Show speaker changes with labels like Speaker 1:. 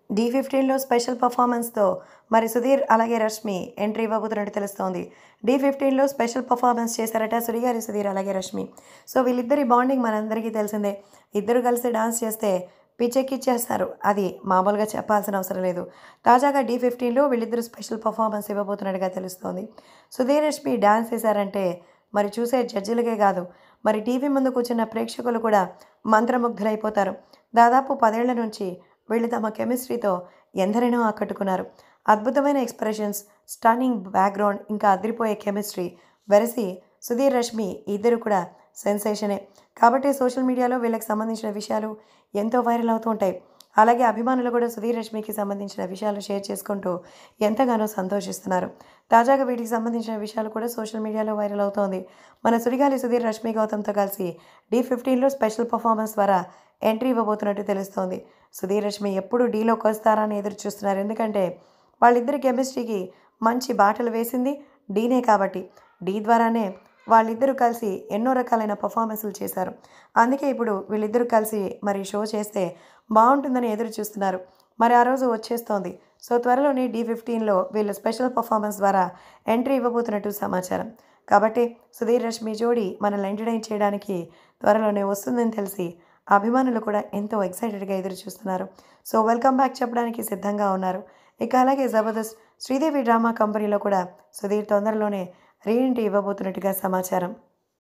Speaker 1: D ఫిఫ్టీన్లో special పర్ఫార్మెన్స్తో మరి సుధీర్ అలాగే రష్మి ఎంట్రీ ఇవ్వబోతున్నట్టు తెలుస్తోంది డి ఫిఫ్టీన్లో స్పెషల్ పర్ఫార్మెన్స్ చేశారట సుడిగారి సుధీర్ అలాగే రష్మి సో వీళ్ళిద్దరి బాండింగ్ మనందరికీ తెలిసిందే ఇద్దరు కలిసి డాన్స్ చేస్తే పిచ్చెక్కిచ్చేస్తారు అది మామూలుగా చెప్పాల్సిన అవసరం లేదు తాజాగా డి ఫిఫ్టీన్లో వీళ్ళిద్దరు స్పెషల్ పర్ఫార్మెన్స్ ఇవ్వబోతున్నట్టుగా తెలుస్తోంది సుధీర్ రష్మి డాన్స్ చేశారంటే మరి చూసే జడ్జిలకే కాదు మరి టీవీ ముందు కూర్చున్న ప్రేక్షకులు కూడా మంత్రముగ్ధులైపోతారు దాదాపు పదేళ్ల నుంచి వీళ్ళు తమ కెమిస్ట్రీతో ఎందరినో ఆకట్టుకున్నారు అద్భుతమైన ఎక్స్ప్రెషన్స్ స్టన్నింగ్ బ్యాక్గ్రౌండ్ ఇంకా అదిరిపోయే కెమిస్ట్రీ వెరసి సుధీర్ రష్మి ఇద్దరు కూడా సెన్సేషనే కాబట్టి సోషల్ మీడియాలో వీళ్ళకి సంబంధించిన విషయాలు ఎంతో వైరల్ అవుతూ ఉంటాయి అలాగే అభిమానులు కూడా సుధీర్ రష్మికి సంబంధించిన విషయాలు షేర్ చేసుకుంటూ ఎంతగానో సంతోషిస్తున్నారు తాజాగా వీటికి సంబంధించిన విషయాలు కూడా సోషల్ మీడియాలో వైరల్ అవుతోంది మన సుడిగాలి సుధీర్ రష్మి గౌతమ్తో కలిసి డి ఫిఫ్టీన్లో స్పెషల్ పర్ఫార్మెన్స్ ద్వారా ఎంట్రీ ఇవ్వబోతున్నట్టు తెలుస్తోంది సుధీర్ రష్మి ఎప్పుడు డీలోకి వస్తారా అని ఎదురు చూస్తున్నారు ఎందుకంటే వాళ్ళిద్దరి కెమిస్ట్రీకి మంచి బాటలు వేసింది డీనే కాబట్టి డీ ద్వారానే వాళ్ళిద్దరూ కలిసి ఎన్నో రకాలైన పర్ఫార్మెన్స్లు చేశారు అందుకే ఇప్పుడు వీళ్ళిద్దరూ కలిసి మరి షో చేస్తే బాగుంటుందని ఎదురు చూస్తున్నారు మరి ఆ రోజు వచ్చేస్తోంది సో త్వరలోనే డి ఫిఫ్టీన్లో వీళ్ళు స్పెషల్ పర్ఫార్మెన్స్ ద్వారా ఎంట్రీ ఇవ్వబోతున్నట్టు సమాచారం కాబట్టి సుధీర్ రష్మి జోడీ మనల్ని ఎంటర్టైన్ చేయడానికి త్వరలోనే వస్తుందని తెలిసి అభిమానులు కూడా ఎంతో ఎక్సైటెడ్గా ఎదురు చూస్తున్నారు సో వెల్కమ్ బ్యాక్ చెప్పడానికి సిద్ధంగా ఉన్నారు ఇక అలాగే జబర్దస్త్ శ్రీదేవి డ్రామా కంపెనీలో కూడా సుధీర్ తొందరలోనే రీఎంట్రీ ఇవ్వబోతున్నట్టుగా సమాచారం